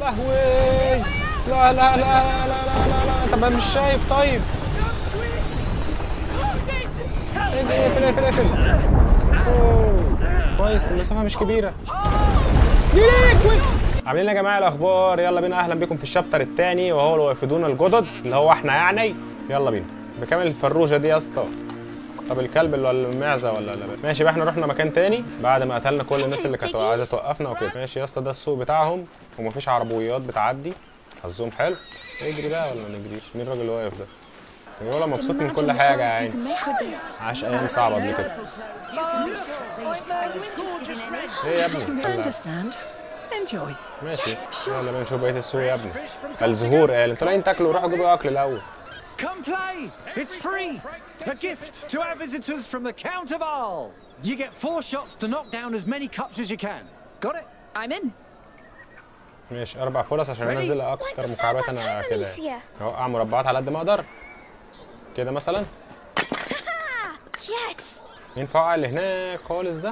لهوي لا لا لا لا لا لا لا طب انا مش شايف طيب اقفل اقفل اقفل أوه. كويس المسافة مش كبيرة يليك عاملين إيه يا جماعة الأخبار يلا بينا أهلا بكم في الشابتر الثاني وهو الوافدون الجدد اللي هو احنا يعني يلا بينا بكامل الفروجة دي يا اسطى طب الكلب اللي ولا المعزة ولا لا ماشي بقى احنا رحنا مكان تاني بعد ما قتلنا كل الناس اللي كانت عايزة توقفنا وكده ماشي يا اسطى ده السوق بتاعهم ومفيش عربيات بتعدي حظهم حلو نجري بقى ولا ما نجريش مين الراجل اللي واقف ده الولد مبسوط من كل حاجة يا عيني عاش أيام صعبة قبل كده ايه يا ابني I هلا. understand. Enjoy. ماشي يلا بينا نشوف بقية السوق يا ابني الزهور قال انتوا لاقيين تاكلوا روحوا جيبوا اكل الاول Come play! It's free! A gift to our visitors from the Count of Arl! You get four shots to knock down as many cups as you can. Got it? I'm in. ماشي اربع فرص عشان Ready? انزل اكتر مكعبات انا كده Alicia. يعني. اوقع مربعات على قد ما اقدر كده مثلا Yes. ينفع اوقع اللي هناك خالص ده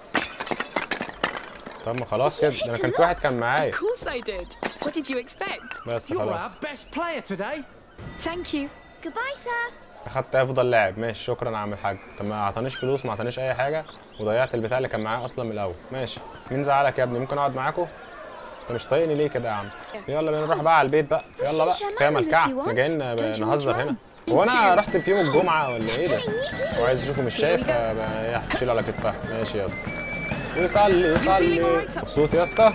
طب ما خلاص كده ده انا كان في واحد كان معايا Of course I did. What did you expect? بس You're خلاص our best player today. Thank you. Goodbye, sir. اخدت افضل لاعب ماشي شكرا يا عم الحاج طب ما اعطانيش فلوس ما اعطانيش اي حاجه وضيعت البتاع اللي كان معايا اصلا من الاول ماشي مين زعلك يا ابني ممكن اقعد معاكم انت مش طايقني ليه كده يا عم يلا بينا نروح بقى على البيت بقى يلا بقى كفايه ملكعه احنا جايين ب- نهزر هنا هو انا رحت في يوم الجمعه ولا ايه ده هو عايز يشوفه مش شايف فبقى هتشيله على كتفها ماشي يا اسطى ويصلي يصلي مبسوط يا اسطى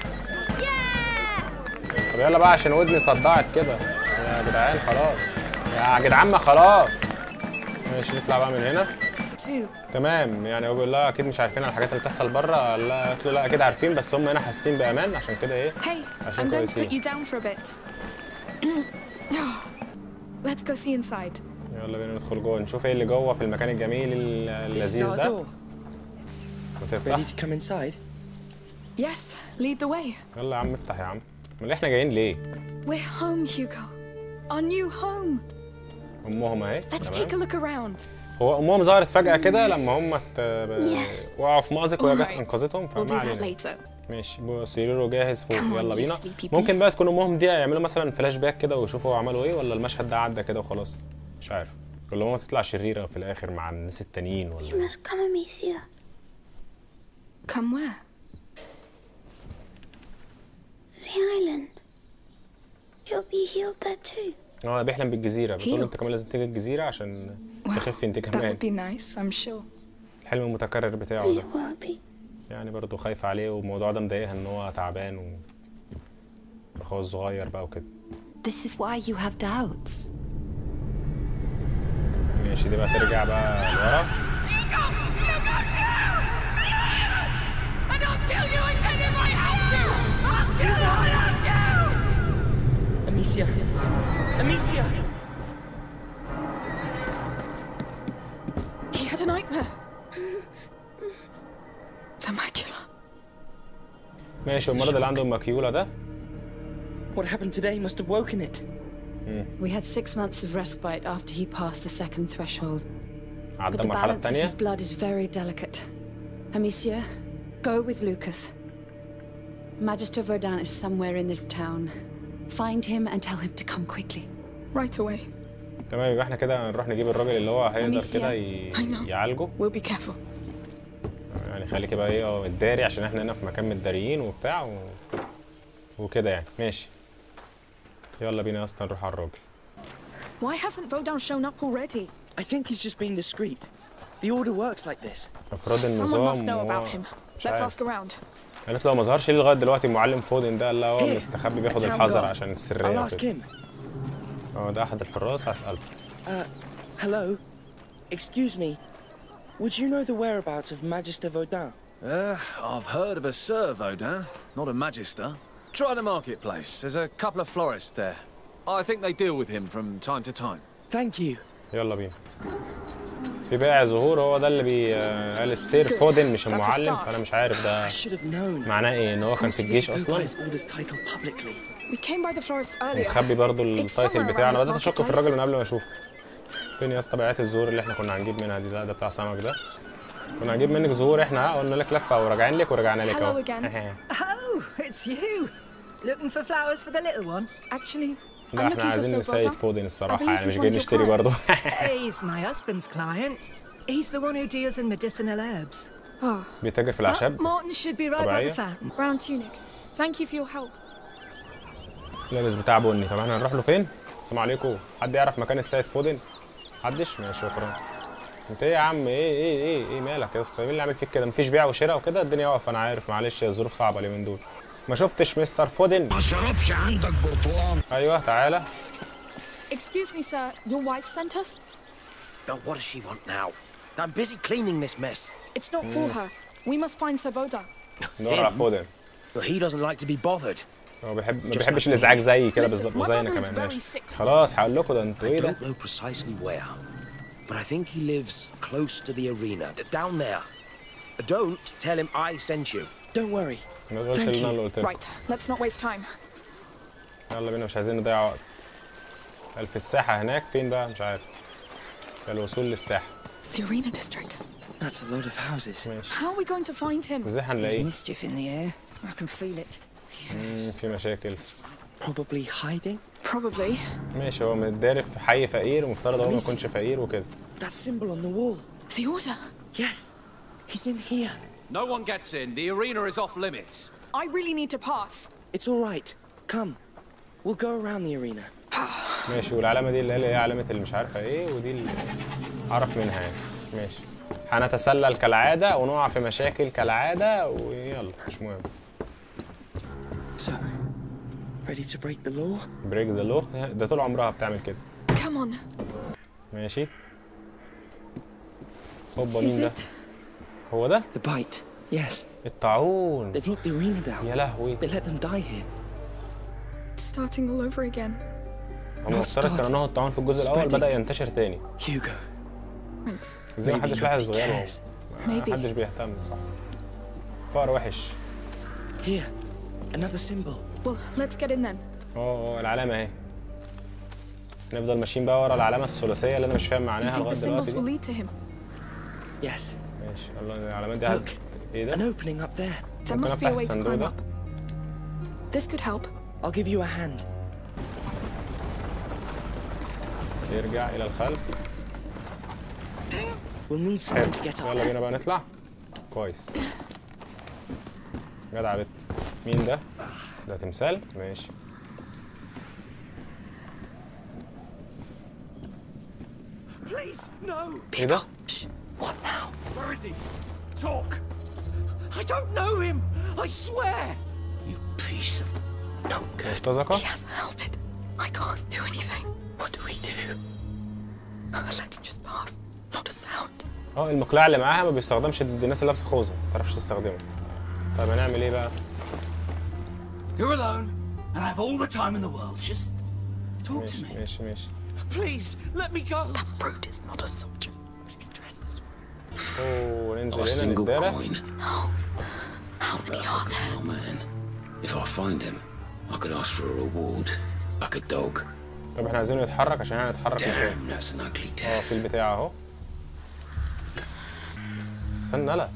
طب يلا بقى عشان ودني صدعت كده يا جدعان خلاص يا جدعان ما خلاص ماشي نطلع بقى من هنا Two. تمام يعني هو بيقول لها اكيد مش عارفين الحاجات اللي بتحصل بره قال لها قالت له لا اكيد عارفين بس هم هنا حاسين بامان عشان كده ايه Hey, عشان I'm going to كويسين. put you down for a bit. Let's go see inside. يلا بينا ندخل جوه نشوف ايه اللي جوه في المكان الجميل ال- This is اللذيذ our ده door. وتفتح Ready to come inside? Yes, lead the way. يلا يا عم افتح يا عم امال احنا جايين ليه We're home, Hugo. Our new home. امهم اهي Let's تمام take a look around. هو امهم ظهرت فجاه كده لما هم ت- ب- Yes. وقعوا في مأزق وهي جت Alright. انقذتهم We'll فما do that علينا later. ماشي بو- سريره جاهز فوق Come on, يلا you بينا sleepy ممكن beast. بقى تكون امهم دي يعملوا مثلا فلاش باك كده ويشوفوا عملوا ايه ولا المشهد ده عدى كده وخلاص مش عارف ولا ماما تطلع شريره في الاخر مع الناس التانيين You ولا must come, Amicia. Come where? The island. You'll be healed there too. هو بيحلم بالجزيره بتقول له انت Healed. كمان لازم تيجي الجزيره عشان تخفي انت That كمان would be nice, I'm sure. الحلم المتكرر بتاعه It ده will be. يعني برضه خايفه عليه والموضوع ده مضايقها ان هو تعبان و اخوه الصغير بقى وكده This is why you have doubts. ماشي دي بقى ترجع بقى لورا Amicia. Amicia! He had a nightmare. The macula. ماشي والمرض اللي عنده المكيوله ده What happened today must have woken it. We had six months of respite after he passed the second threshold. But عدى the المرحله balance of الثانيه his blood is very delicate. Amicia, go with Lucas. Magister Verdun is somewhere in this town. Find him and tell him to come quickly. Right away. تمام يبقى احنا كده نروح نجيب الراجل اللي هو هيقدر أميسيا. كده ي... I know. يعالجه We'll be careful. يعني خلي كده ايه اه متداري عشان احنا هنا في مكان متداريين وبتاع و... وكده يعني ماشي يلا بينا يا اسطى نروح على الراجل Why hasn't Vodun shown up already? I think he's just being discreet. The order works like this. افراد Someone must النظام know وهو- about him. مش Let's عارف. ask around. قالت له ما ظهرش ليه لغايه دلوقتي المعلم فودن ده قال لها هو Here, مستخبي بياخد a town الحذر guard. عشان I'll السريه ask وكده him. اه ده احد الحراس هساله Hello? Excuse me. Would you know the whereabouts of Magister Vaudin? Uh, I've heard of a Sir Vaudin, not a Magister. Try the marketplace. There's a couple of florists there. I think they deal with him from time to time. Thank you. يلا بينا في بائع زهور هو ده اللي بي آه، قال السير Good. فودن مش That's a المعلم start. فانا مش عارف ده I should have known. معناه ايه ان هو Of كان course في he الجيش doesn't go by اصلا his orders title publicly. We came by the florist earlier. ومخبي برضو It's التايتل somewhere بتاعه انا around بدات this اشك في marketplace. الراجل من قبل ما اشوفه فين يا اسطى بيعات الزهور اللي احنا كنا هنجيب منها دي لا ده بتاع سمك ده كنا هنجيب منك زهور احنا ها قلنا لك لفه وراجعين لك ورجعنا لك Hello اهو again. Oh, it's you. Looking for flowers for the little one? Actually, I'm لا looking احنا for عايزين السيد Svoboda. فودن I الصراحه believe يعني he's مش one جايين of your نشتري برضه He's my husband's client. He's the one who deals in medicinal herbs. Ah, بيتاجر في But الأعشاب Martin should be right by طبيعية. the fountain. brown tunic. Thank you for your help. لابس بتاع بني طب احنا هنروح له فين؟ السلام عليكم حد يعرف مكان السيد فودن؟ محدش؟ ماشي شكرا انت ايه يا عم ايه ايه ايه ايه مالك يا اسطى مين اللي عامل فيك كده مفيش بيع وشراء وكده الدنيا واقفه انا عارف معلش الظروف صعبه اليومين دول ما شفتش مستر فودن ما شربش عندك برتقال ايوه تعالى Excuse me, sir. Your wife sent us? Now, what does she want now? I'm busy cleaning this mess. It's not for her. We must find Savoda. ندور على فودن But he doesn't like to be bothered. هو بيحب ما Just بيحبش like me. الازعاج زي كده Listen, بالظبط my وزينا mother is كمان very ماشي sick. خلاص هقول لكم ده انتوا I ايه ده don't know precisely where, but I think he lives close to the arena, d- down there. Don't tell him I sent you. Don't worry. ما تقولش اللي انا اللي قلت لك Right. Let's not waste time. يلا بينا مش عايزين نضيع وقت قال في الساحه هناك فين بقى مش عارف الوصول للساحه The arena district. That's a load of houses. ماشي How are we going to find him? ازاي هنلاقيه Mischief in the air. I can feel it. مم، في مشاكل Probably hiding. Probably. ماشي هو متدارف في حي فقير ومفترض هو ما يكونش فقير وكده That symbol on the wall. The order. Yes. He's in here. No one gets in. The arena is off limits. I really need to pass. It's all right. Come. We'll go around the arena. ماشي والعلامه دي اللي هي علامه اللي مش عارفه ايه ودي اللي اعرف منها يعني ماشي هنتسلل كالعاده ونقع في مشاكل كالعاده ويلا مش مهم So, ready to break the law? بريك ذا لو ده طول عمرها بتعمل كده Come on. ماشي هوبا Is مين ده it? هو ده The bite. Yes. الطاعون They've locked the arena down. يا لهوي They let them die here. It's starting all over again. هم افترض كان انه الطاعون في الجزء الاول Spreading. بدا ينتشر تاني Hugo. Thanks. ازاي Maybe محدش لاحظ nobody غيرهم cares. Maybe. محدش بيهتم صح فقر وحش Here. Another symbol. Well, let's get in then. اه اه العلامه اهي نفضل ماشيين بقى ورا العلامه الثلاثيه اللي انا مش فاهم You معناها think لغايه the symbols دلوقتي will دي lead to him? Yes. ماشي الله العلامات دي هت... Look. ايه An ده opening up there. There ممكن must be افتح a way to الصندوق climb ده up. This could help. I'll give you a hand. يرجع الى الخلف We'll need someone to get up يلا there. بينا بقى نطلع كويس جدع بت مين ده ده تمثال ماشي Please, no! ايه ده What now? Where is he? Talk! I don't know him! I swear! You piece of no good. مرتزقه He has a helmet. I can't do anything. What do we do? Let's just pass. Not a sound. اه المقلاع اللي معاها ما بيستخدمش ضد الناس اللي لابسه خوذه ما تعرفش تستخدمه طب هنعمل ايه بقى You're alone, and I have all the time in the world. Just talk to ماشي me. ماشي ماشي Please, let me go! Brute is not a soldier. اوه ننزل Not a هنا single نتدارى coin. How many are there? Oh man. If I find him, I could ask for a reward. Like a dog. طب احنا عايزينه يتحرك عشان احنا نتحرك لفين Damn, that's an ugly اه في death. البتاع اهو استنى لا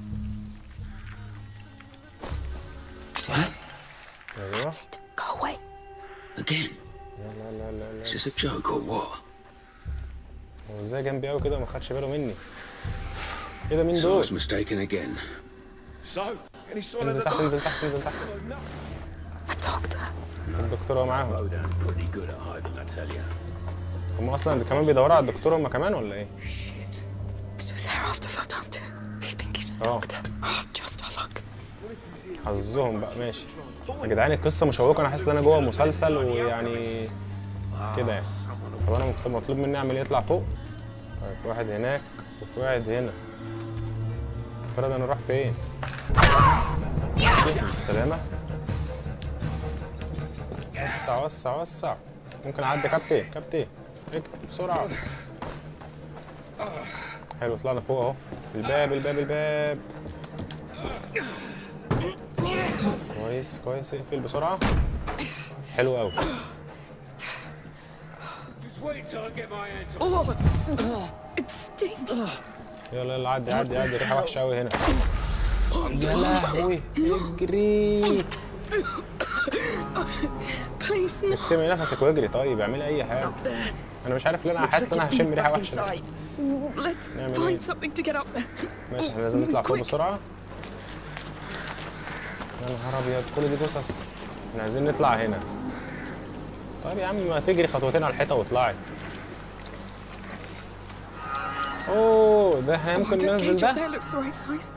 ايوه That's it. Go away. Again. لا لا لا لا Is this a joke or what? هو ازاي جنبي قوي كده وما خدش باله مني ايه ده مين So I دول was mistaken again. So, any sign of انزل the تحت انزل تحت انزل تحت A doctor. الدكتور هو معاهم Pretty good at hiding, I tell you. هم اصلا كمان بيدوروا على الدكتور هم كمان ولا ايه So they're after Vodan too. They think he's a اه doctor. Oh, just our luck. حظهم بقى ماشي يا جدعان القصه مشوقه انا حاسس ان انا جوه مسلسل ويعني كده يعني طب انا مفت- مطلوب مني اعمل ايه اطلع فوق طيب في واحد هناك وفي واحد هنا المفترض انا اروح فين ماشي، بالسلامه وسع وسع وسع ممكن اعدي كابتن كابتن اكتب بسرعه حلو طلعنا فوق اهو الباب الباب الباب كويس كويس اقفل بسرعة حلو قوي Oh, it stinks. يلا يلا عدي عدي عدي ريحة وحشة قوي هنا يا لهوي اجري Please, no. اكتمي نفسك واجري طيب اعملي اي حاجه انا مش عارف ليه انا حاسس ان انا هشم ريحه وحشه Let's Yeah, find maybe. something to get up there. ماشي احنا لازم نطلع فوق Quick. بسرعه يا نهار ابيض كل دي جثث احنا عايزين نطلع هنا طيب يا عم ما تجري خطوتين على الحيطه واطلعي اوه ده احنا Oh, ممكن that ننزل cage up ده there looks the right size.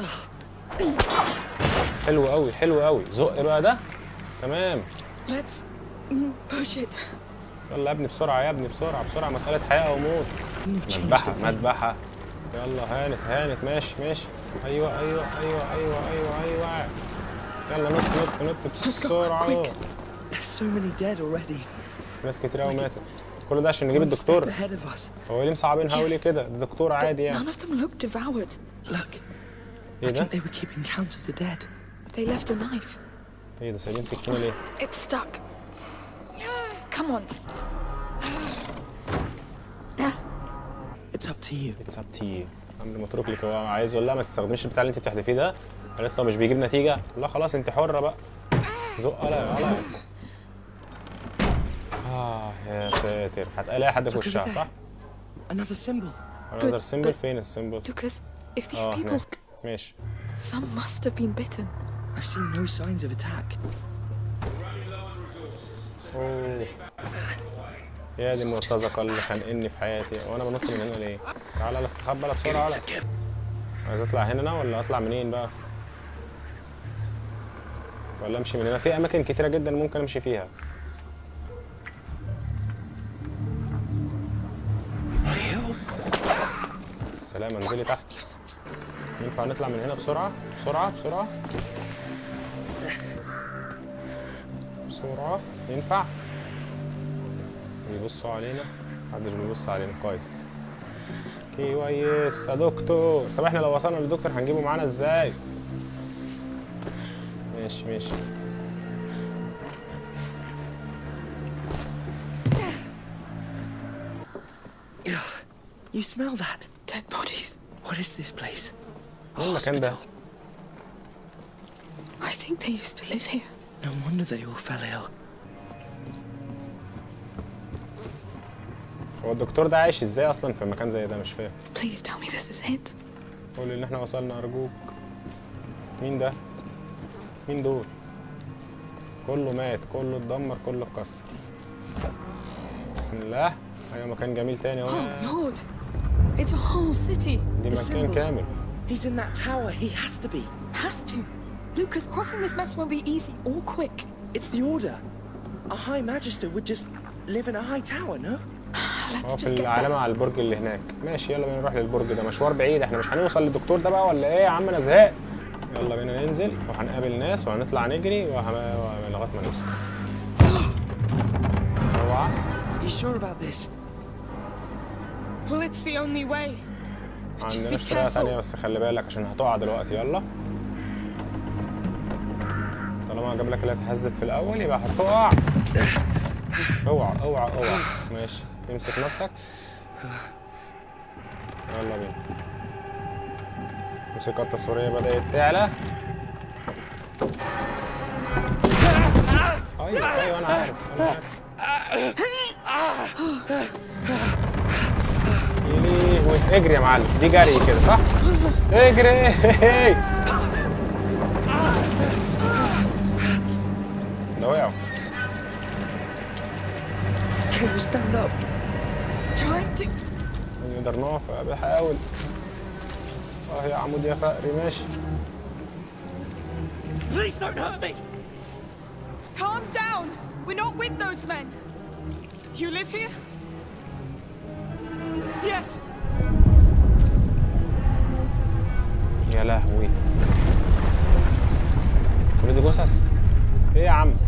حلو قوي حلو قوي زق بقى ده تمام Let's mm, push it. يلا يا ابني بسرعه يا ابني بسرعه بسرعه مساله حياه وموت You've changed مذبحه a thing. مذبحه يلا هانت هانت ماشي ماشي ايوه ايوه ايوه ايوه ايوه ايوه يلا نط نط نط بسرعه quick. There's so many dead already. ناس كتير قوي ماتت كل ده عشان نجيب One الدكتور step ahead of us. هو ليه مصعبينها قوي ليه Yes. كده الدكتور عادي يعني None of them look devoured. Look, ايه I ده think they were keeping count of the dead. They left a knife. ايه ده سايبين سكينه ليه It's stuck. Come on. It's up to you. اتس اب تي امر متروك لك هو عايز يقول لها ما تستخدميش البتاع اللي انت بتحدفيه ده قالت له مش بيجيب نتيجه لا خلاص انت حره بقى زق لا ولا اه يا ساتر هتلاقي حد في وشها صح؟ Another symbol. انذر سيمبل فين السيمبل؟ Lucas, if these اه people, هناك ماشي some must have been bitten. I've seen no signs of attack. اوه يا دي المرتزقه اللي خانقني في حياتي وانا بنط من هنا ليه؟ تعالى يلا استخبى يلا بسرعه يلا عايز اطلع هنا أنا ولا اطلع منين بقى؟ ولا امشي من هنا في اماكن كتيره جدا ممكن امشي فيها السلام انزلي تحت ينفع نطلع من هنا بسرعه بسرعه بسرعه بسرعه ينفع بيبصوا علينا محدش بيبص علينا كويس كويس يا دكتور طب احنا لو وصلنا للدكتور هنجيبه معانا ازاي ماشي ماشي You smell that? Dead bodies. What is this place? ايه المكان ده I think they used to live here. No wonder they all fell ill. هو الدكتور ده عايش ازاي اصلا في مكان زي ده مش فاهم Please tell me this is it. قول ان احنا وصلنا ارجوك مين ده مين دول كله مات كله اتدمر كله اتكسر بسم الله ايوه مكان جميل تاني اهو Oh Lord, it's a whole city. دي مكان symbol. كامل He's in that tower. He has to be. Has to. Lucas, crossing this mess won't be easy or quick. It's the order. A High Magister would just live in a high tower, no? Let's هو في just get العلامة there. على البرج اللي هناك ماشي يلا بينا نروح للبرج ده مشوار بعيد احنا مش هنوصل للدكتور ده بقى ولا ايه يا عم انا زهقت يلا بينا ننزل وهنقابل ناس وهنطلع نجري وهم... لغايه ما نوصل اوعى You sure about this? Well, it's the only way. ما Just be عندناش طريقة careful. تانية بس خلي بالك عشان هتقع دلوقتي يلا طالما جاب لك اللي اتهزت في الأول يبقى هتقع اوعى اوعى اوعى ماشي امسك نفسك يلا بينا الموسيقى التصويرية بدأت تعلى ايوه ايوه انا عارف انا عارف يا لهوي اجري يا معلم دي جري كده صح؟ اجري ده وقعوا Can you stand up? Trying to. نقدر نقف بحاول اه يا عمود يا فقري ماشي Please don't hurt me! Calm down. We're not with those men. You live here? Yes! يا لهوي كل دي جثث ايه يا عم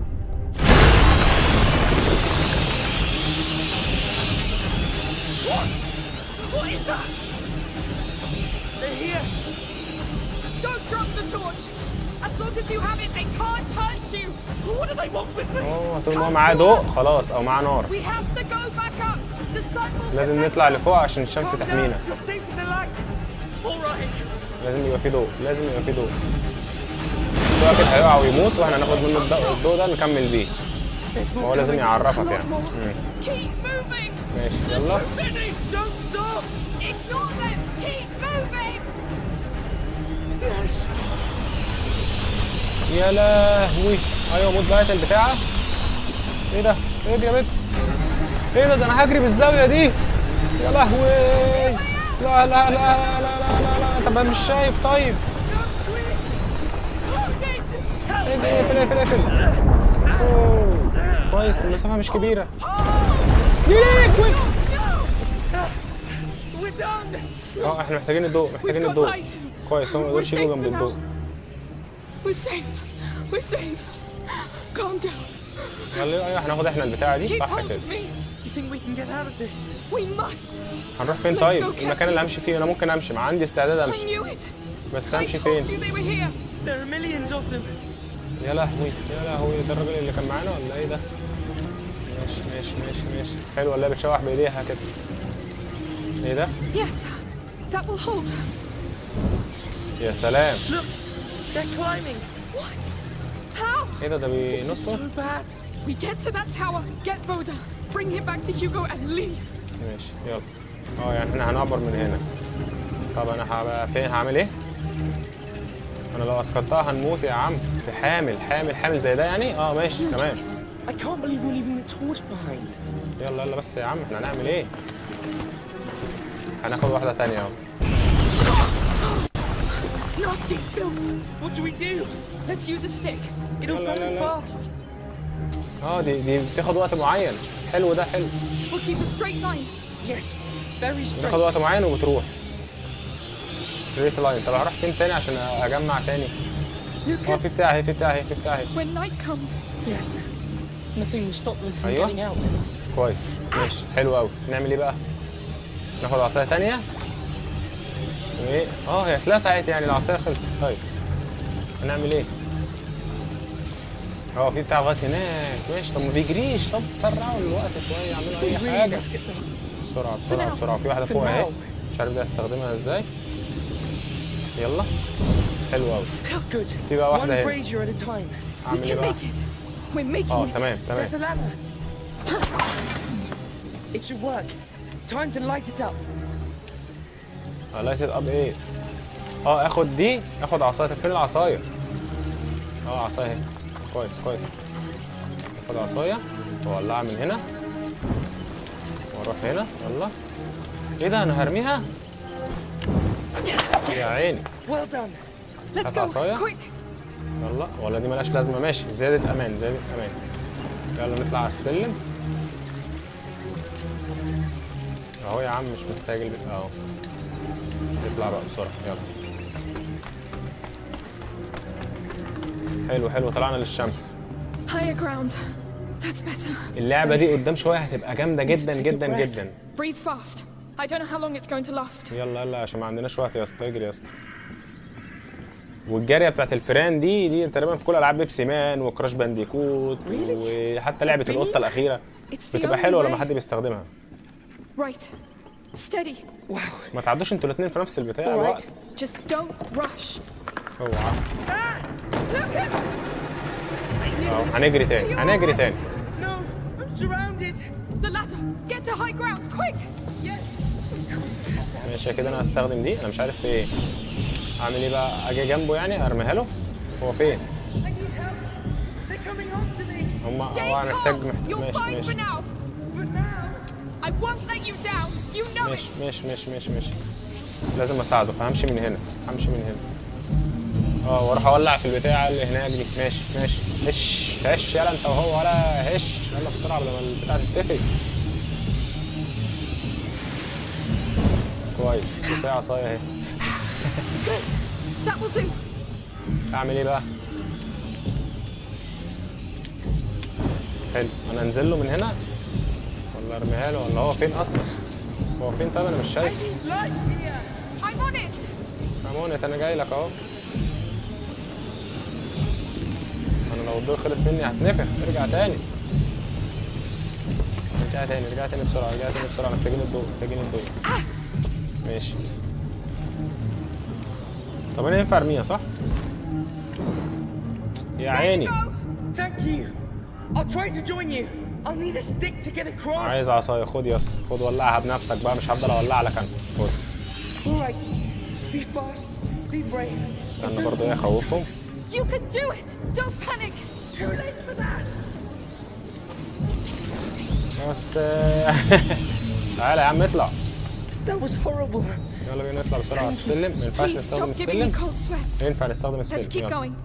What is that? They're here! Don't drop the torch. As long as you have it, they can't hurt you. What do they want with me? اوه طول ما هو معاه ضوء خلاص او معاه نار We have to go back up. The sun will لازم protect نطلع us. لفوق عشان الشمس تحمينا You're saving the light! Alright! لازم يبقى في ضوء لازم يبقى في ضوء بس هو اكيد هيقع ويموت واحنا هناخد منه الضوء الضوء ده نكمل بيه There's more هو لازم coming. يعرفك A lot يعني more. مم. Keep moving. ماشي يلا Many! Don't stop! Ignore them. Keep moving. Yes! يا لهوي ايوه موت بقى البتاعه ايه ده اجري يا بنت ايه ده ده انا هجري بالزاويه دي يا لهوي لا لا لا لا لا لا لا طب انا مش شايف طيب Hold it. اقفل اقفل اقفل اوه كويس المسافه مش كبيره ليك وين We're done! اه احنا محتاجين الضوء محتاجين We've got الضوء light. كويس هم ما We're يقدرش يجوا safe جنب for الضوء now. We're safe. We're safe. Calm down. يلا ايوه هناخد احنا البتاعه دي Keep صح hold كده of me. You think we can get out of this? We must. هنروح فين Let's طيب go, Captain. المكان اللي همشي فيه انا ممكن امشي ما عندي استعداد I امشي knew it. بس I امشي told فين you they were here. There are millions of them. يا لهوي يا لهوي ده الراجل اللي كان معانا ولا ايه ده ماشي ماشي ماشي ماشي حلو ولا بتشوح بايديها كده ايه ده Yes. That will hold. يا سلام Look! They're climbing! What? How? ايه ده ده This is بينطوا so bad! We get to that tower, get Voda, bring him back to Hugo and leave. ماشي يلا اه يعني احنا هنعبر من هنا طب انا هبقى فين هعمل ايه انا لو اسقطتها هنموت يا عم في حامل حامل حامل زي ده يعني اه ماشي تمام I can't believe we're leaving the torch behind. يلا يلا بس يا عم احنا هنعمل ايه هناخد واحده تانية اهو Nasty filth. What do we do? Let's use a stick. It'll La, la, burn la, la. fast. اه دي دي بتاخد وقت معين حلو ده حلو We'll keep a straight line. Yes, very straight. بتاخد وقت معين وبتروح ستريت لاين طب هروح فين تاني عشان اجمع تاني اه في Lucas, بتاع اهي في بتاع اهي في بتاع اهي when night comes, Yes. Nothing will stop them from أيوة. getting out. كويس ماشي حلو قوي نعمل ايه بقى ناخد عصايه تانية وايه اه هي اتلسعت يعني العصايه خلصت طيب هنعمل ايه اه في بتاع لغايه هناك ماشي طب ما بيجريش طب سرعوا الوقت شويه اعملوا اي We really حاجه must get to بسرعه بسرعه بسرعه في واحده For فوق اهي now. مش عارف دي استخدمها ازاي يلا حلو قوي Good. في بقى One واحده هنا brazier at a time. we اعمل ايه can بقى make it. We're making اه it. تمام تمام There's a ladder. It should work. Time to light it up. لايتد اب ايه اه اخد دي اخد عصايه طب فين العصايه اه عصايه اهي كويس كويس اخد عصايه واولعها من هنا واروح هنا يلا ايه ده انا هرميها يا عيني Well done. Let's هات go. عصاية. Quick. يلا ولا دي ملهاش لازمه ماشي زياده امان زياده امان يلا نطلع على السلم اهو يا عم مش محتاج البيت اهو نطلع بقى بسرعه يلا حلو حلو طلعنا للشمس Higher ground. That's better. اللعبه دي قدام شويه هتبقى جامده جدا take a جدا breath. جدا Breathe fast. I don't know how long it's going to last. يلا يلا عشان ما عندناش وقت يا اسطى اجري يا اسطى والجاريه بتاعت الفيران دي دي تقريبا في كل العاب بيبسي مان وكراش بانديكوت وحتى لعبه القطه الاخيره It's the بتبقى only حلوه لما way. حد بيستخدمها Right. Steady. ما تعدوش انتوا الاثنين في نفس البتاع All right. الوقت Just don't rush. اوعى Lucas! اهو هنجري تاني هنجري تاني No, I'm surrounded. The ladder. Get to high ground. Quick! ماشي كده انا هستخدم دي انا مش عارف في ايه اعمل ايه بقى اجي جنبه يعني ارميها له هو فين I need help. They're coming after me. هم Stay هو محتاج calm. محتاج You're ماشي fine for ماشي now. But now, I won't let you down. You know it. ماشي ماشي ماشي ماشي ماشي لازم اساعده فهمشي من هنا همشي من هنا اه واروح اولع في البتاع اللي هناك دي ماشي ماشي هش هش يلا انت وهو ولا هش يلا بسرعه قبل ما البتاع تتفق كويس بتاع عصايه اهي Good. That will do. اعمل ايه بقى حلو انا انزل له من هنا ولا ارميها له ولا هو فين اصلا هو فين طب انا مش شايف light here. I'm on it. مامونت انا جاي لك اهو انا لو الضوء خلص مني هتنفخ ارجع تاني ارجع تاني ارجع تاني بسرعه ارجع تاني بسرعه محتاجين الضوء محتاجين الضوء ماشي طب انا ينفع ارميها صح؟ يا عيني Thank you. I'll try to join you. I'll need a stick to get across. عايز عصايه خد يا اسطى خد ولعها بنفسك بقى مش هفضل اولع لك انا خد All right. Be fast. Be brave. استنى برضه ايه اخوفهم You can do it! Don't panic! Too late for that. بس تعالى يا عم اطلع That was horrible. يلا بينا نطلع بسرعه على السلم ما ينفعش Please نستخدم stop giving me السلم cold sweats. ينفع نستخدم Let's السلم keep يلا going.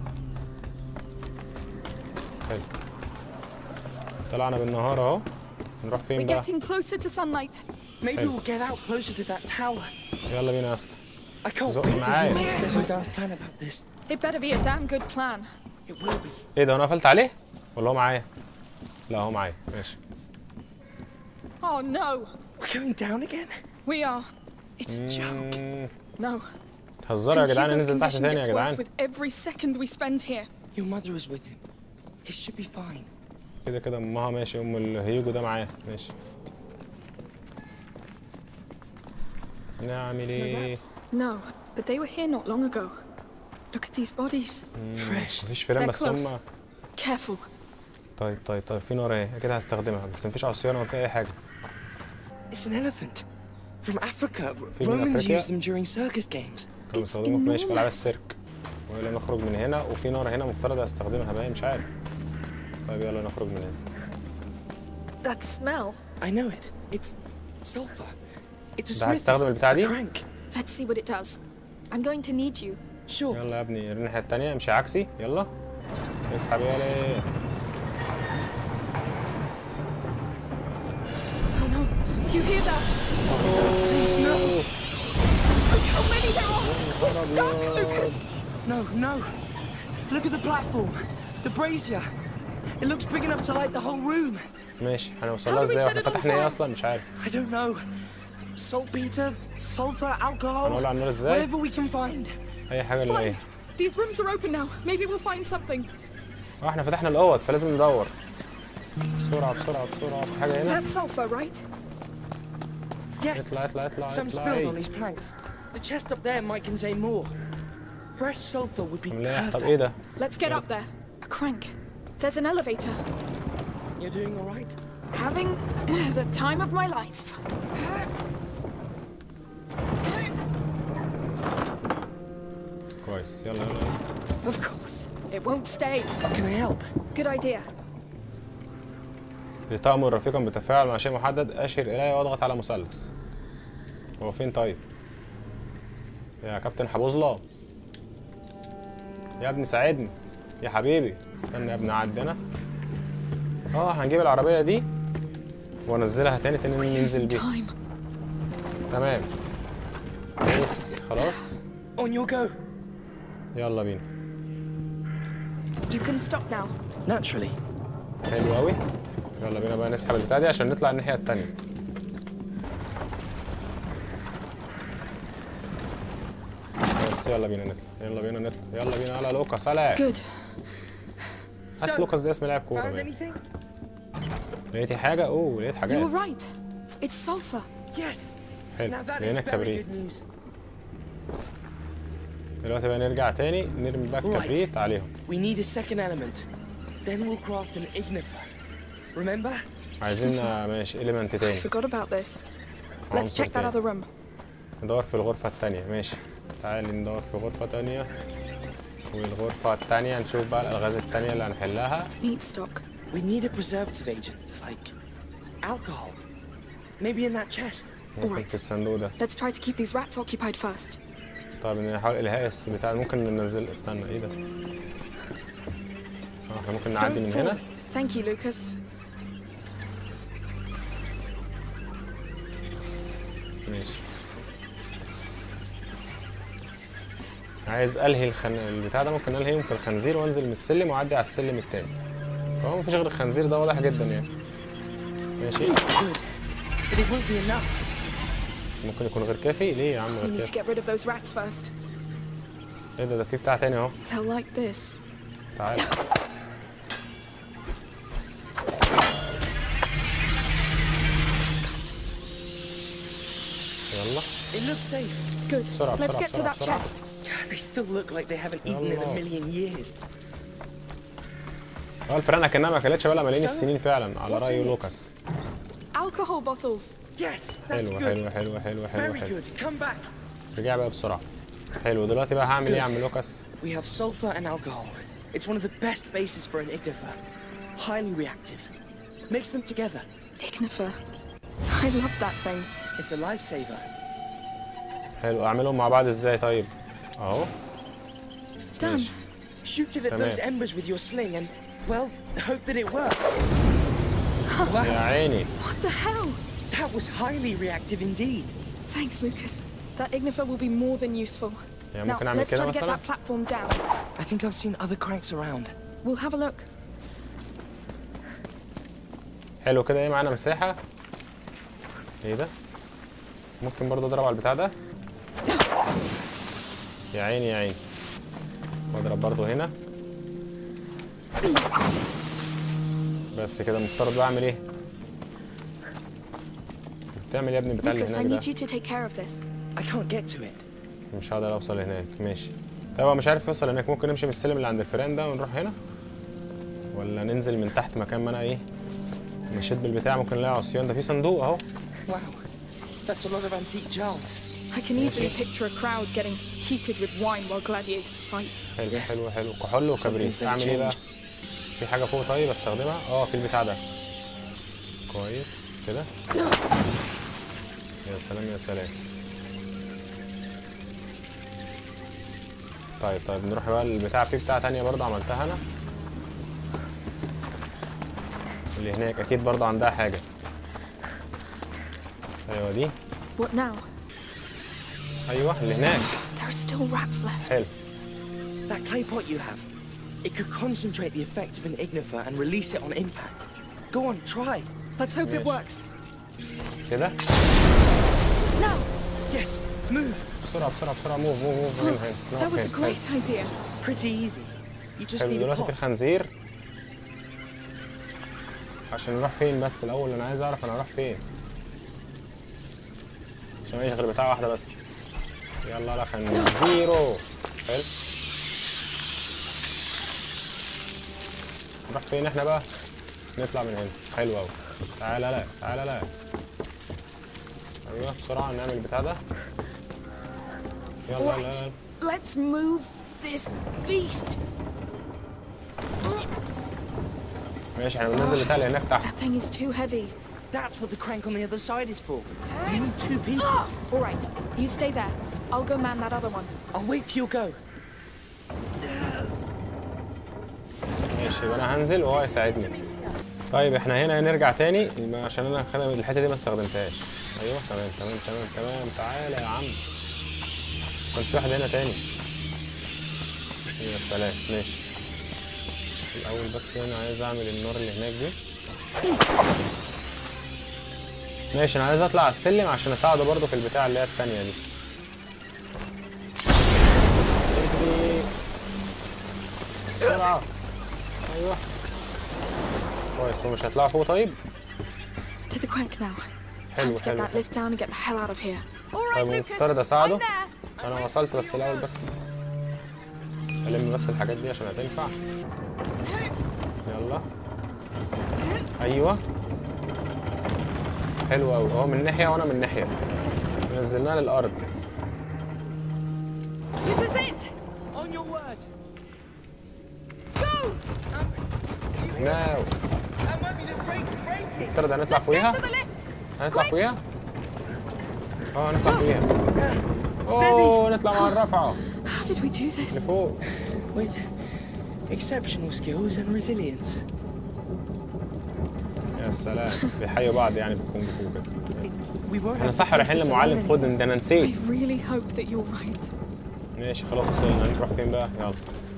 حلو طلعنا بالنهار اهو نروح We're فين بقى getting closer to sunlight. Maybe Hey. we'll get out closer to that tower. يلا بينا يا اسطى I can't Zo- wait to معايا. hear Mr. Hodin's plan about this. It better be a damn good plan. It will be. ايه ده انا قفلت عليه ولا هو معايا لا هو معايا ماشي Oh no! We're going down again? We are. It's a joke. مم، No. تهزروا يا جدعان Hugo's ننزل تحت condition تاني يا gets worse جدعان with every second we spend here. Your mother was with him. He should be fine. كده كده امها ماشي ام الهيوجو ده معايا ماشي نعمل ايه No, but they were here not long ago. Look at these bodies. Fresh. مفيش فيران They're بس close. هم Careful. طيب طيب طيب في نار اهي اكيد هستخدمها بس مفيش عصيان ولا في اي حاجه It's an elephant. From Africa. From Romans Africa? used them during circus games. كانوا بيستخدموه في ماشي في العاب السيرك ويلا نخرج من هنا وفي نار هنا مفترض استخدمها باين مش عارف طيب يلا نخرج من هنا That smell. I know it. It's sulfur. It's a ده smith. هستخدم البتاعه A دي crank. Let's see what it does. I'm going to need you. Sure. يلا يا ابني الناحيه التانيه امشي عكسي يلا اسحب يلا Oh no. Do you hear that? Look how many there are! We're stuck, Lucas! No, no. Look at the platform. The brazier. It looks big enough to light the whole room. ماشي هنوصل How لها do we ازاي set واحنا it on فتحنا ايه fire? اصلا مش عارف I don't know. Saltpeter, sulfur, alcohol. هنولع النار ازاي Whatever we can find. اي حاجه اللي Fine. ايه These rooms are open now. Maybe we'll find something. اه احنا فتحنا الاوض فلازم ندور بسرعه بسرعه بسرعه في حاجه هنا That's sulfur, right? Yes. اطلع اطلع اطلع Some اطلع spilled on ايه these planks. The chest up there might contain more. Fresh sulfur would be ملاح طب perfect. ايه ده Let's get up there. A crank. There's an elevator. You're doing all right? Having the time of my life. كويس يلا يلا يلا. Of course. It won't stay. Can I help? Good idea. لتأمر رفيقا بالتفاعل مع شيء محدد أشر إلي واضغط على مثلث هو فين طيب؟ يا كابتن حبوظلة يا ابني ساعدني يا حبيبي استنى يا ابني عدنا اه هنجيب العربية دي وانزلها تاني تاني ننزل Losing بيها time. تمام بس خلاص On your go. يلا بينا You can stop now. Naturally. حلو قوي يلا بينا بقى نسحب البتاع دي عشان نطلع الناحية التانية بس يلا بينا نطلع يلا بينا نطلع يلا بينا يلا لوكاس هلا Good. حاسس لوكاس ده اسم لاعب كورة Found باين anything? لقيتي حاجة؟ اوه لقيت You were حاجات right. It's sulfur. Yes. حلو Now that لقينا is very الكبريت good news. دلوقتي بقى نرجع تاني نرمي بقى Right. الكبريت عليهم We need a second element. Then we'll craft an ignifer. Remember? عايزين آه، ماشي إليمنت تاني Forgot about this. Let's عنصر check that تاني. other room. ندور في الغرفة التانية ماشي تعالي ندور في غرفة تانية والغرفة التانية نشوف بقى الألغاز التانية اللي هنحلها Meat stock. We need a preservative agent, like alcohol. Maybe in that chest. ممكن في الصندوق ده Let's try to keep these rats occupied first. طيب نحاول إلهاء الس- بتاع ممكن ننزل استنى ايه ده؟ اه احنا ممكن نعدي من Don't هنا fall. Thank you, Lucas. ماشي عايز الهي الخن... البتاع ده ممكن الهيهم في الخنزير وانزل من السلم واعدي على السلم التاني فهو مفيش غير الخنزير ده واضح جدا يعني ماشي Good. But it won't be enough. ممكن يكون غير كافي ليه يا عم We غير need to كافي get rid of those rats first. ايه ده ده في بتاع تاني اهو They'll like this. تعال Disgusting. يلا It looks safe. Good. بسرعة Let's بسرعة get to بسرعة that بسرعة chest. They still look like they haven't eaten in a Yalla. million years. اه الفئران كانها ما اكلتش بالها ملايين السنين فعلا على What's راي in it? لوكاس Alcohol bottles. Yes, that's حلو good. حلو حلو حلو حلو Very حلو good. Come back. رجع بقى بسرعه حلو دلوقتي بقى هعمل ايه يا عم لوكاس We have sulfur and alcohol. It's one of the best bases for an ignifer. Highly reactive. Mix them together. Ignifer. I love that thing. It's a lifesaver. حلو اعملهم مع بعض ازاي طيب اهو Done. ماشي Shoot it at those Tamam. embers with your sling and, well, hope that it works. يا عيني What the hell? That was highly reactive indeed. Thanks, Lucas. That Ignifer will be more than useful. يعني Now, ممكن اعمل let's كده try to get مثلا that platform down. I think I've seen other cranks around. We'll have a look. حلو كده ايه معانا مساحه ايه ده ممكن برضه اضرب على البتاع ده يا عيني يا عيني واضرب برضه هنا بس كده المفترض بقى اعمل ايه بتعمل إيه يا ابني بتاع اللي Lucas, I هناك need ده you to take care of this. I can't get to it. مش هقدر اوصل هناك ماشي طب هو مش عارف يوصل هناك ممكن نمشي من السلم اللي عند الفيران ده ونروح هنا ولا ننزل من تحت مكان ما انا ايه مشيت بالبتاع ممكن نلاقي عصيان ده في صندوق اهو Wow. That's a lot of antique jars. I can easily picture a crowd getting heated with wine while gladiators fight. حلو حلو حلو كحول وكبريت اعمل ايه بقى في حاجه فوق طيب استخدمها اه في البتاع ده كويس كده يا سلام يا سلام طيب طيب نروح بقى البتاع في بتاع تانية برضه عملتها انا اللي هناك اكيد برضه عندها حاجه ايوه دي What now? ايوه اللي هناك There are still rats left. حلو That clay pot you have, it could concentrate the effect of an ignifer and release it on impact. Go on, try. Let's hope it Yes. works. كده Now! Yes, move. بسرعه بسرعه بسرعه موف موف موف هنا هنا That نقف was a هنا. حلو. great idea. Pretty easy. You just حلو need a دلوقتي في pot. الخنزير عشان نروح فين بس الاول انا عايز اعرف انا هروح فين عشان ماليش غير بتاع واحده بس يلا على خنزيرو حلو نروح فين احنا بقى نطلع من هنا حلو قوي تعالى لا تعالى لا ايوه بسرعه نعمل البتاع ده يلا يلا Right. يلا Let's move this beast. ماشي احنا بننزل البتاع اللي هناك تحت That thing is too heavy. That's what the crank on the other side is for. You need two people. All right, you stay there. I'll go man that other one. I'll wait for your go. ماشي يبقى انا هنزل وهو يساعدني طيب احنا هنا نرجع تاني يبقى عشان انا خدم الحته دي ما استخدمتهاش ايوه تمام تمام تمام تمام تعالى يا عم كان في واحد هنا تاني يا سلام ماشي الاول بس هنا عايز اعمل النار اللي هناك دي ماشي انا عايز اطلع على السلم عشان اساعده برضه في البتاع اللي هي التانية دي اجري بسرعة ايوه كويس هو مش هيطلعوا فوق طيب To the crank now. حلو Time to get حلو that lift down and get the hell out of here. طيب المفترض اساعده انا وصلت بس الاول بس الم بس الحاجات دي عشان هتنفع يلا ايوه حلو قوي هو من ناحيه وانا من ناحيه نزلناه للارض This is it! On your word. Go! ناو That might be the break. Break it. المفترض هنطلع Let's get فوقيها to the lift! هنطلع فوقيها اه هنطلع فوقيها Steady. اوه نطلع مع الرفعه How did we do this? لفوق With exceptional skills and resilience. يا سلام بيحيوا بعض يعني بالكونج فو كده We won't احنا have to صح face رايحين this alone لمعلم anymore. فودن ده انا I نسيت really hope that you're right. ماشي خلاص وصلنا هنروح فين بقى يلا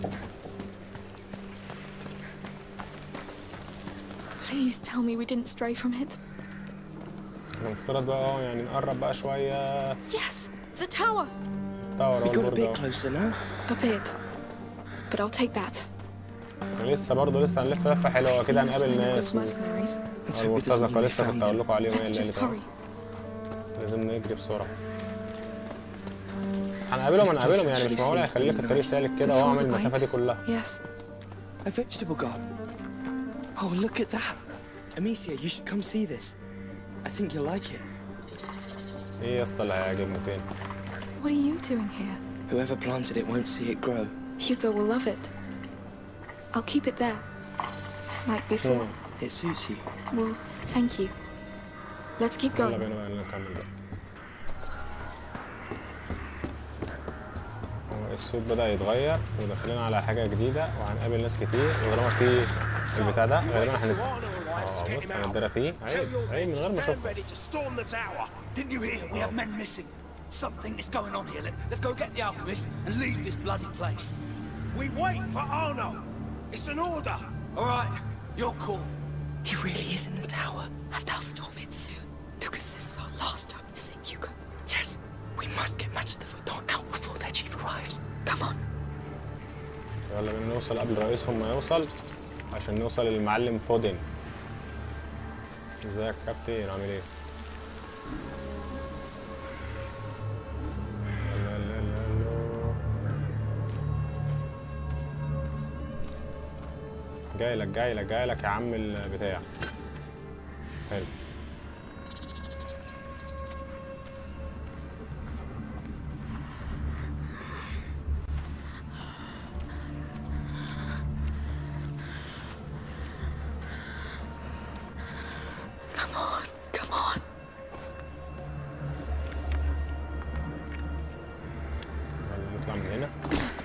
Please tell me we didn't stray from it. المفترض بقى اه يعني نقرب بقى شويه Yes! The tower! تاور We اهو got a البرج bit اهو closer now. A bit. But I'll take that. لسه برضه لسه هنلف لفه حلوه I كده see no هنقابل sign of ناس those و- mercenaries. Let's hope it doesn't المرتزقه mean we لسه found كنت اقول them. لكم عليهم ايه Let's اللي just قالت hurry. لازم نجري بسرعه بس هنقابلهم هنقابلهم يعني مش معقول هيخلي لك الطريق سالك كده وهو عامل المسافه دي كلها Yes. A vegetable garden. Oh, look at that. Amicia, you should come see this. I think you'll like it. ايه يا اسطى اللي هيعجبني فين What are you doing here? Whoever planted it won't see it grow. Hugo will love it. I'll keep it there. Like before. It suits you. Well, thank you. Let's keep يلا going. بينا بقى نكمل بقى هو الصوت بدأ يتغير وداخلين على حاجة جديدة وهنقابل ناس كتير وطالما في البتاع ده غالبا هن اه بص هنتدرى فيه عيب عيب من غير ما اشوفه ready to storm the tower. Didn't you hear? We have men missing. Something is going on here. Let, let's go get the alchemist and leave this bloody place. We wait for Arno. It's an order. All right, your call. He really is in the tower. And they'll storm it soon. Lucas, this is our last time to save Hugo. Yes, we must get Magister Verdant out before their chief arrives. Come on. يلا بينا نوصل قبل رئيسهم ما يوصل عشان نوصل للمعلم فودن ازيك يا كابتن عامل ايه؟ لا لا لا لا. جاي لك جاي لك جاي لك يا عم البتاع حلو Come on. Come on. يلا نطلع من هنا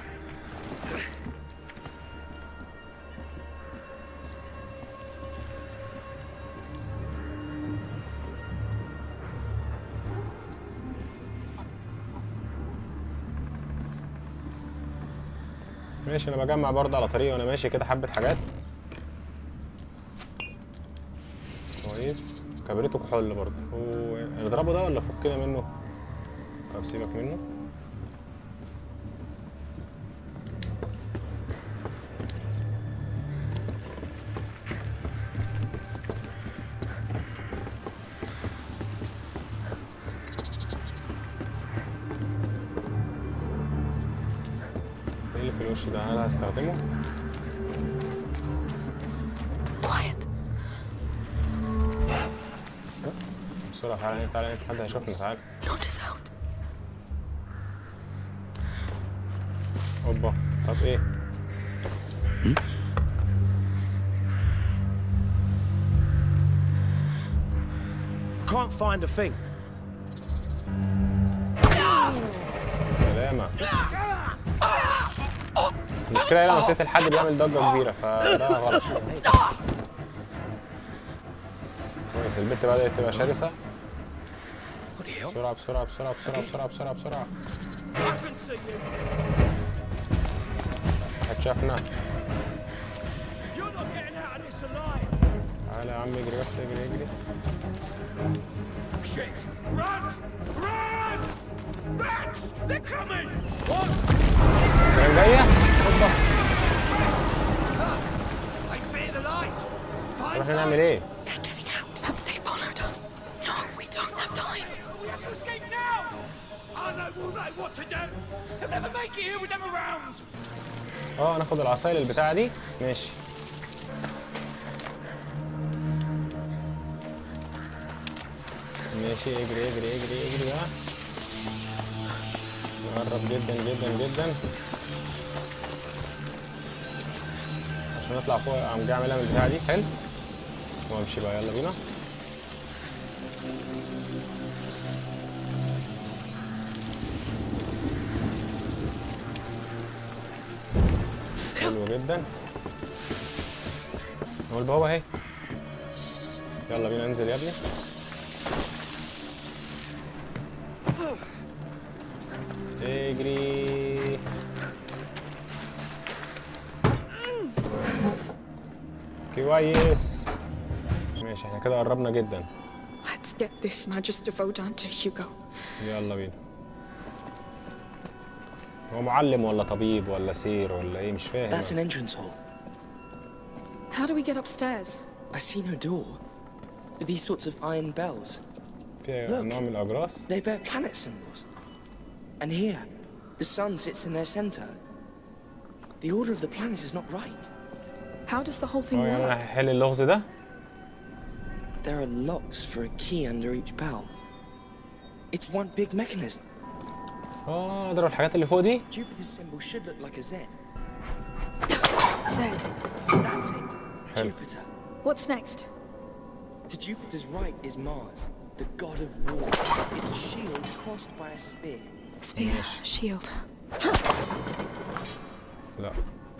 ماشي انا بجمع برضه على طريقي وانا ماشي كده حبة حاجات كويس كبريت وكحول برضه هو نضربه ده ولا فكنا منه طب سيبك منه ايه اللي في الوش ده هل هستخدمه Quiet. بسرعة تعالى هنا، تعالى هنا، حد هيشوفنا تعالى Not a sound. اوبا طب ايه Can't find a thing. سلامة المشكلة لما لقيت الحد بيعمل ضجة كبيرة فده غلط كويس البت بدأت تبقى شرسة بسرعة بسرعة بسرعة بسرعة بسرعة بسرعة بسرعة واحد شافنا تعالى يا عم اجري بس اجري اجري Shit! Run! Run! Rats! They're coming! كان جاية اوبا They fear the light. Find نروح نعمل ايه؟ They're getting out. They followed us. No, we don't have time. We have to escape now! Arno will know what to do! He'll never make it here with them around! اه ناخد العصاية البتاعة دي ماشي ماشي اجري اجري اجري اجري بقى نقرب جدا جدا جدا عشان نطلع فوق قام جاي اعملها من البتاعة دي حلو وامشي بقى يلا بينا حلو جدا هو البوابة اهي يلا بينا ننزل يا ابني اجري كويس ماشي احنا كده قربنا جدا Let's get this Magister Vodan to Hugo. يلا بينا هو معلم ولا طبيب ولا سير ولا ايه مش فاهم That's an entrance hall. How do we get upstairs? I see no door. With these sorts of iron bells. فيها Look. نوع من الاجراس They bear planet symbols. And here, the sun sits in their center. The order of the planets is not right. How does the whole thing اه يعني انا work? هحل اللغز ده There are locks for a key under each bell. It's one big mechanism. اه اضرب الحاجات اللي فوق دي Jupiter's symbol should look like a Z. Zed. That's it. Hell. Jupiter. What's next? To Jupiter's right is Mars, the god of war. It's a shield crossed by a spear. Spear, shield. لا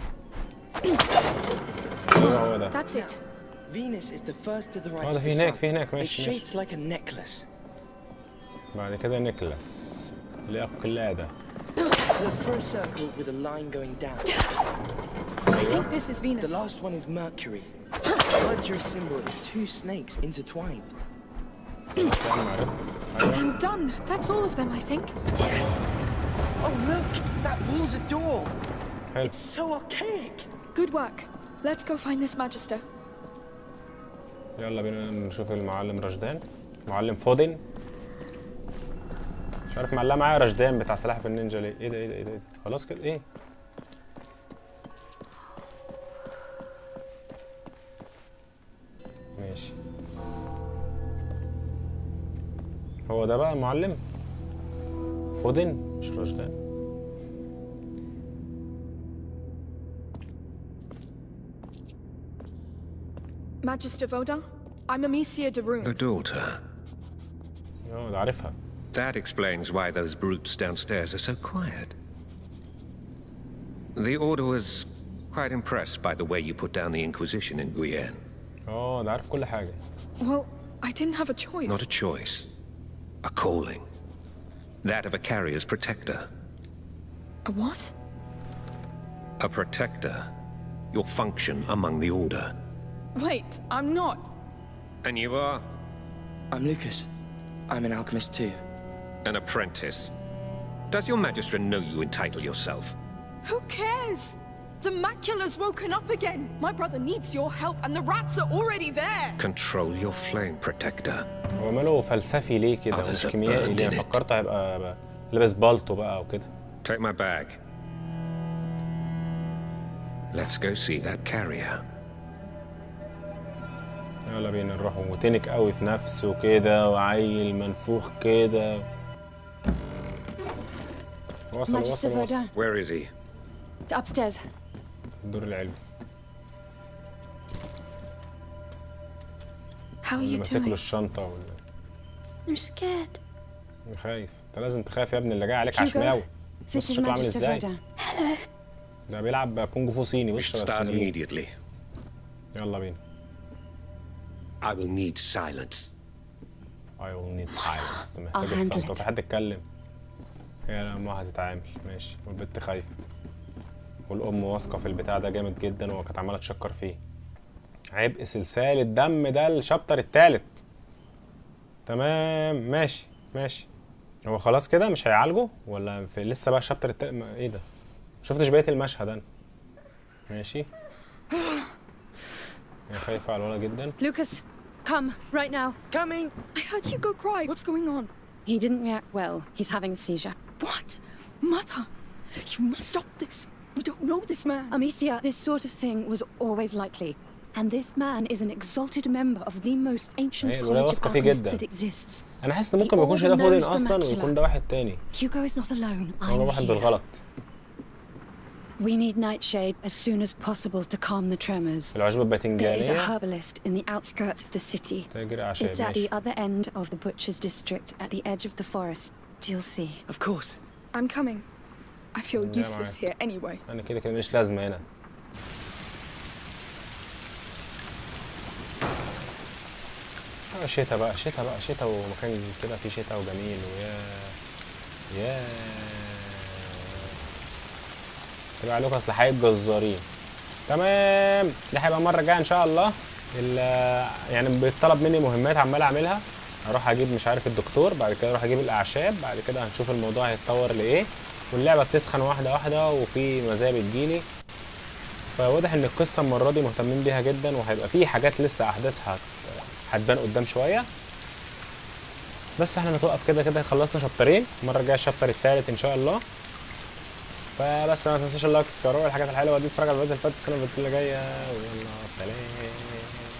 ايوه هو ده That's it. Venus is the first to the right اه of ده the في هناك sun. في هناك It's ماشي ماشي shaped like a necklace. بعد كده نيكلاس اللي هي قلادة Look for a circle with a line going down. I think this is The Venus. last one is Mercury. Mercury's symbol is two snakes intertwined. بس انا عرفت ايوه I'm done. That's all of them, I think. Yes! Oh, look! That wall's a door! حلو It's so archaic! Good work. Let's go find this Magister. يلا بينا نشوف المعلم رشدان معلم فودن مش عارف معلقه معايا رشدان بتاع سلاحف النينجا ليه ايه ده ايه ده ايه ده, إيه ده؟ خلاص كده ايه ماشي هو ده بقى المعلم فودن مش رشدان Magister Vodun, I'm Amicia de Rune. The daughter. اه ده عارفها That explains why those brutes downstairs are so quiet. The Order was quite impressed by the way you put down the Inquisition in Guyenne. اه ده عارف كل حاجه Well, I didn't have a choice. Not a choice, a calling. That of a carrier's protector. A what? A protector. Your function among the Order. Wait, I'm not. And you are I'm Lucas. I'm an alchemist too. an apprentice. Does your Magister know you entitle yourself? Who cares? The macula's woken up again. My brother needs your help, and the rats are already there. Control your flame, Protector. هو ماله فلسفي ليه كده Others مش are كيميائي burned ليه in أنا it. فكرت هيبقى بقى لابس بالطو بقى وكده Take my bag. Let's go see that carrier. يلا بينا نروح وتنك قوي في نفسه كده وعيل منفوخ كده وصل Magister وصل وصل Verdun, Where is he? upstairs. الدور العلوي How are اللي you ماسك له doing? الشنطة وال... I'm scared. خايف انت لازم تخاف يا ابني اللي جاي عليك Hugo, عشماوي This بص is شكله عامل Magister ازاي Verdun. ده بيلعب كونج فو صيني We وش should start الصينيين immediately. يلا بينا I will need silence. I will need silence I'll محتاج handle الصمت it. وفي حد اتكلم هي لما هتتعامل ماشي والبنت خايفة والأم واثقة في البتاع ده جامد جدا وكانت عمالة تشكر فيه عبء سلسال الدم ده الشابتر التالت تمام ماشي ماشي هو خلاص كده مش هيعالجه ولا في لسه بقى الشابتر التالت ما- ايه ده شفتش بقية المشهد انا ماشي هي خايفة على الولد جدا Lucas, come, right now. Coming! I heard Hugo cry. What's going on? He didn't react well. He's having a seizure. What? Mother, you must stop this. We don't know this man. Amicia, this sort of thing was always likely. And this man is an exalted member of the most ancient Hey, الولاية college of واثقة فيه alchemists جدا. that exists. انا حاسس ان ممكن ما يكونش ده فودن اصلا ويكون ده واحد تاني Hugo is not alone. هو I'm واحد here. بالغلط We need Nightshade as soon as possible to calm the tremors. العشبة There is a الباذنجانية herbalist in the outskirts of the city. تاجر أعشاب It's at ماشي the other end of the butcher's district, at the edge of the forest. You'll see. Of course. I'm coming. I feel Yeah, useless Mike. here anyway. انا كده كده مش لازمة هنا آه، شتا بقى شتا بقى شتا ومكان كده فيه شتا وجميل ويا يا تبقى عليكم اسلحة جزارين تمام دي هيبقى المرة الجاية ان شاء الله ال- يعني بيطلب مني مهمات عمال اعملها اروح اجيب مش عارف الدكتور بعد كده اروح اجيب الاعشاب بعد كده هنشوف الموضوع هيتطور لايه واللعبة بتسخن واحدة واحدة وفي مزايا بتجيلي فواضح ان القصة المرة دي مهتمين بيها جدا وهيبقى في حاجات لسه احداثها هت- هتبان قدام شوية بس احنا نتوقف كده كده خلصنا شابترين المرة الجاية الشابتر التالت ان شاء الله فبس ما تنساش اللايك والسكر والحاجات الحلوه دي اتفرج على الفيديو اللي فات السنه اللي جايه ويلا سلام